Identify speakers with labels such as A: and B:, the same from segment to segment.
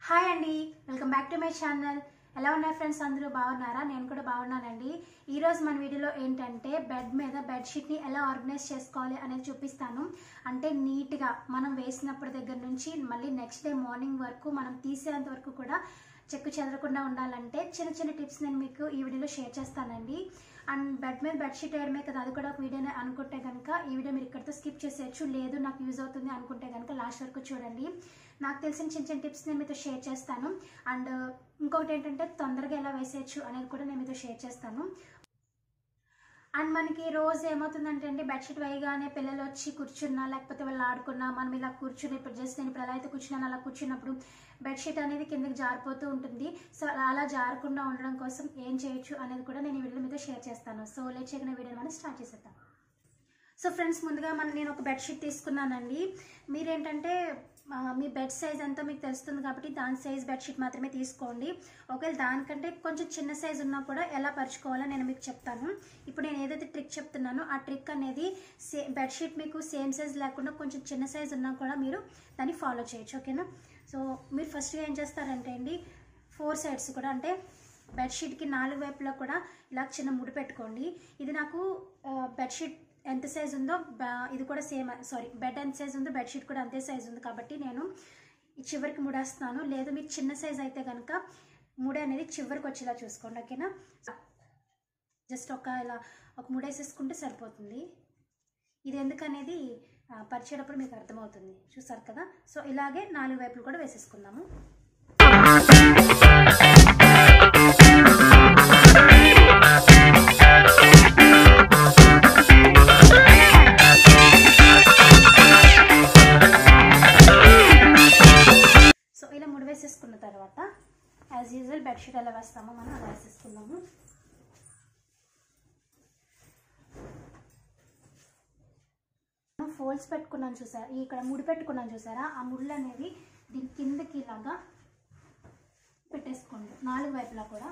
A: hi అండి welcome back to my channel ఎలా ఉన్నారు ఫ్రెండ్స్ అందరూ బాగున్నారా నేను కూడా బాగున్నానండి ఈరోజు మన వీడియోలో ఏంటంటే బెడ్ మీద బెడ్షీట్ని ఎలా ఆర్గనైజ్ చేసుకోవాలి అనేది చూపిస్తాను అంటే నీట్గా మనం వేసినప్పటి దగ్గర నుంచి మళ్ళీ నెక్స్ట్ డే మార్నింగ్ వరకు మనం తీసేంత వరకు కూడా చెక్కు చెదరకుండా ఉండాలంటే చిన్న చిన్న టిప్స్ నేను మీకు ఈ వీడియోలో షేర్ చేస్తానండి అండ్ బెడ్ మీద బెడ్షీట్ వేయడమే కదా అది కూడా ఒక వీడియోనే అనుకుంటే కనుక ఈ వీడియో మీరు ఇక్కడితో స్కిప్ చేసేయచ్చు లేదు నాకు యూజ్ అవుతుంది అనుకుంటే కనుక లాస్ట్ వరకు చూడండి నాకు తెలిసిన చిన్న చిన్న టిప్స్ నేను మీతో షేర్ చేస్తాను అండ్ ఇంకొకటి ఏంటంటే తొందరగా ఎలా వేసేయచ్చు అనేది కూడా నేను మీతో షేర్ చేస్తాను అండ్ మనకి రోజు ఏమవుతుందంటే అండి బెడ్షీట్ వేయగానే పిల్లలు వచ్చి కూర్చున్నా లేకపోతే వాళ్ళు ఆడుకున్నా మనం ఇలా కూర్చుని ఇప్పుడు జస్ట్ నేను ఇప్పుడు ఎలా అయితే కూర్చున్నాను అలా కూర్చున్నప్పుడు బెడ్షీట్ అనేది కిందకి జారిపోతూ ఉంటుంది సో అలా జారకుండా ఉండడం కోసం ఏం చేయొచ్చు అనేది కూడా నేను ఈ వీడియో మీతో షేర్ చేస్తాను సో లేట్ చేయకుండా వీడియో మనం స్టార్ట్ చేసేద్దాం సో ఫ్రెండ్స్ ముందుగా మన నేను ఒక బెడ్షీట్ తీసుకున్నానండి మీరేంటంటే ఆ, మీ బెడ్ సైజ్ ఎంతో మీకు తెలుస్తుంది కాబట్టి దాని సైజ్ బెడ్షీట్ మాత్రమే తీసుకోండి ఒకవేళ దానికంటే కొంచెం చిన్న సైజ్ ఉన్నా కూడా ఎలా పరుచుకోవాలో నేను మీకు చెప్తాను ఇప్పుడు నేను ఏదైతే ట్రిక్ చెప్తున్నానో ఆ ట్రిక్ అనేది సే బెడ్షీట్ మీకు సేమ్ సైజ్ లేకుండా కొంచెం చిన్న సైజ్ ఉన్నా కూడా మీరు దాన్ని ఫాలో చేయొచ్చు ఓకేనా సో మీరు ఫస్ట్గా ఏం చేస్తారంటే అండి ఫోర్ సైడ్స్ కూడా అంటే బెడ్షీట్కి నాలుగు వైపులా కూడా ఇలా చిన్న ముడి పెట్టుకోండి ఇది నాకు ఆ, బెడ్షీట్ ఎంత సైజ్ ఉందో బ- ఇది కూడా సేమ్ సారీ బెడ్ ఎంత సైజ్ ఉందో బెడ్షీట్ కూడా అంతే సైజ్ ఉంది కాబట్టి నేను ఈ చివరికి ముడేస్తున్నాను లేదు మీకు చిన్న సైజ్ అయితే కనుక ముడి అనేది చివరికి వచ్చేలా చూసుకోండి ఓకేనా జస్ట్ ఒక ఇలా ఒక ముడేసేసుకుంటే సరిపోతుంది ఇది ఎందుకనేది ఆ, పరిచేటప్పుడు మీకు అర్థమవుతుంది చూసారు కదా సో ఇలాగే నాలుగు వైపులు కూడా వేసేసుకుందాము సో ఇలా ముడి వేసేసుకున్న తర్వాత యాజ్ యూజువల్ బెడ్షీట్ ఎలా వేస్తామో మనం అలా వేసేసుకుందాము ఫోల్డ్స్ పెట్టుకున్నాను చూసారా ఇక్కడ ముడి పెట్టుకున్నాను చూసారా ఆ ముళ్ళు అనేవి దీని కిందకి ఇలాగా పెట్టేసుకోండి నాలుగు వైపులా కూడా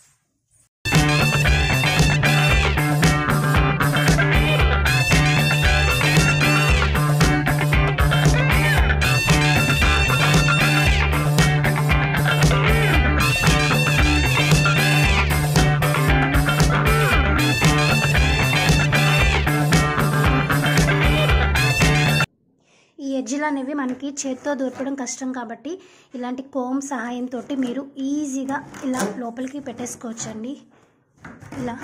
A: ఈ ఎడ్జిలు అనేవి మనకి చేత్తో దూర్పడం కష్టం కాబట్టి ఇలాంటి కోమ్ సహాయంతో మీరు ఈజీగా ఇలా లోపలికి పెట్టేసుకోవచ్చండి ఇలా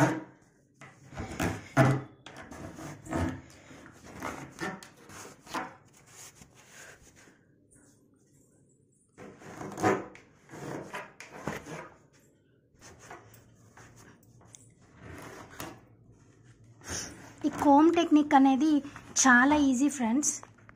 A: ఈ కోమ్ టెక్నిక్ అనేది చాలా ఈజీ ఫ్రెండ్స్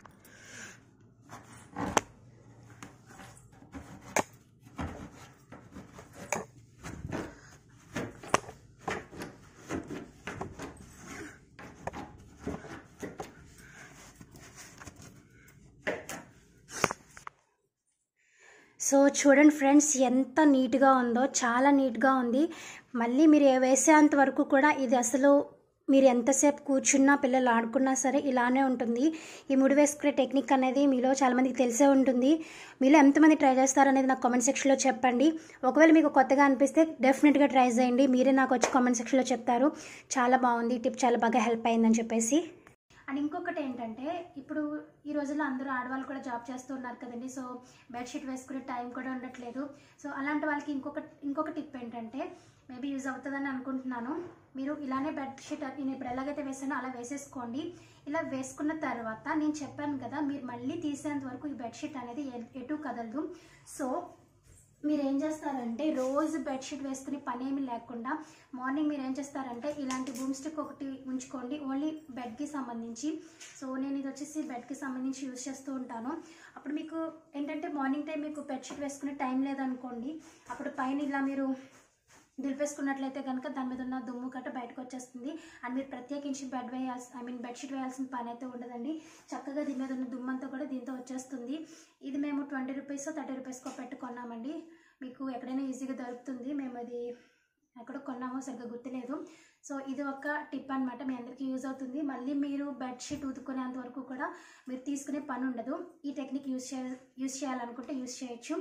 A: సో చూడండి ఫ్రెండ్స్ ఎంత నీట్గా ఉందో చాలా నీట్గా ఉంది మళ్ళీ మీరు ఏ వేసేంత వరకు కూడా ఇది అసలు మీరు ఎంతసేపు కూర్చున్నా పిల్లలు ఆడుకున్నా సరే ఇలానే ఉంటుంది ఈ ముడి వేసుకునే టెక్నిక్ అనేది మీలో చాలామందికి తెలిసే ఉంటుంది మీలో ఎంతమంది ట్రై చేస్తారనేది నాకు కామెంట్ సెక్షన్లో చెప్పండి ఒకవేళ మీకు కొత్తగా అనిపిస్తే డెఫినెట్గా ట్రై చేయండి మీరే నాకు వచ్చి కామెంట్ సెక్షన్లో చెప్తారు చాలా బాగుంది టిప్ చాలా బాగా హెల్ప్ అయిందని చెప్పేసి అండ్ ఇంకొకటి ఏంటంటే ఇప్పుడు ఈ రోజుల్లో అందరూ ఆడవాళ్ళు కూడా జాబ్ చేస్తూ ఉన్నారు కదండి సో బెడ్షీట్ వేసుకునే టైం కూడా ఉండట్లేదు సో అలాంటి వాళ్ళకి ఇంకొక ఇంకొక టిప్ ఏంటంటే మేబీ యూజ్ అవుతుందని అనుకుంటున్నాను మీరు ఇలానే బెడ్షీట్ నేను ఇప్పుడు ఎలాగైతే వేసానో అలా వేసేసుకోండి ఇలా వేసుకున్న తర్వాత నేను చెప్పాను కదా మీరు మళ్ళీ తీసేంత వరకు ఈ బెడ్షీట్ అనేది ఎ- ఎటు కదలదు సో మీరు ఏం చేస్తారంటే రోజు బెడ్షీట్ వేసుకుని పని ఏమి లేకుండా మార్నింగ్ మీరు ఏం చేస్తారంటే ఇలాంటి బూమ్ స్టిక్ ఒకటి ఉంచుకోండి ఓన్లీ బెడ్కి సంబంధించి సో నేను ఇది వచ్చేసి బెడ్కి సంబంధించి యూజ్ చేస్తూ ఉంటాను అప్పుడు మీకు ఏంటంటే మార్నింగ్ టైం మీకు బెడ్షీట్ వేసుకునే టైం లేదనుకోండి అప్పుడు పైన ఇలా మీరు దులిపేసుకున్నట్లయితే కనుక దాని మీద ఉన్న దుమ్ము గట్ట బయటకు వచ్చేస్తుంది అండ్ మీరు ప్రత్యేకించి బెడ్ వేయాల్సి ఐ మీన్ బెడ్షీట్ వేయాల్సిన పని అయితే ఉండదండి చక్కగా దీని మీద ఉన్న దుమ్ము అంతా కూడా దీంతో వచ్చేస్తుంది ఇది మేము ట్వంటీ రూపీస్ థర్టీ రూపీస్కో పెట్టుకున్నామండి మీకు ఎక్కడైనా ఈజీగా దొరుకుతుంది మేము అది ఎక్కడ కొన్నామో సరిగ్గా గుర్తులేదు సో ఇది ఒక టిప్ అనమాట మీ అందరికీ యూజ్ అవుతుంది మళ్ళీ మీరు బెడ్షీట్ ఉతుకునేంత వరకు కూడా మీరు తీసుకునే పని ఉండదు ఈ టెక్నిక్ యూజ్ చే యూజ్ చేయాలనుకుంటే యూజ్ చేయొచ్చు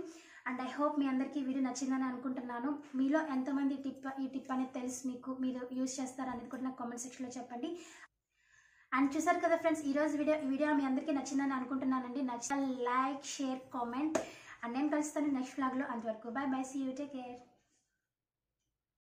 A: అండ్ ఐ హోప్ మీ అందరికీ ఈ వీడియో నచ్చిందని అనుకుంటున్నాను మీలో ఎంతమంది టిప్ ఈ టిప్ అనేది తెలుసు మీకు మీరు యూజ్ చేస్తారు అనేది కూడా నాకు కామెంట్ సెక్షన్లో చెప్పండి అండ్ చూసారు కదా ఫ్రెండ్స్ ఈ రోజు వీడియో ఈ వీడియో మీ అందరికీ నచ్చిందని అనుకుంటున్నానండి నచ్చిన లైక్ షేర్ కామెంట్ అండ్ నేను కలుస్తాను నెక్స్ట్ వ్లాగ్లో అంతవరకు bye bye see you take care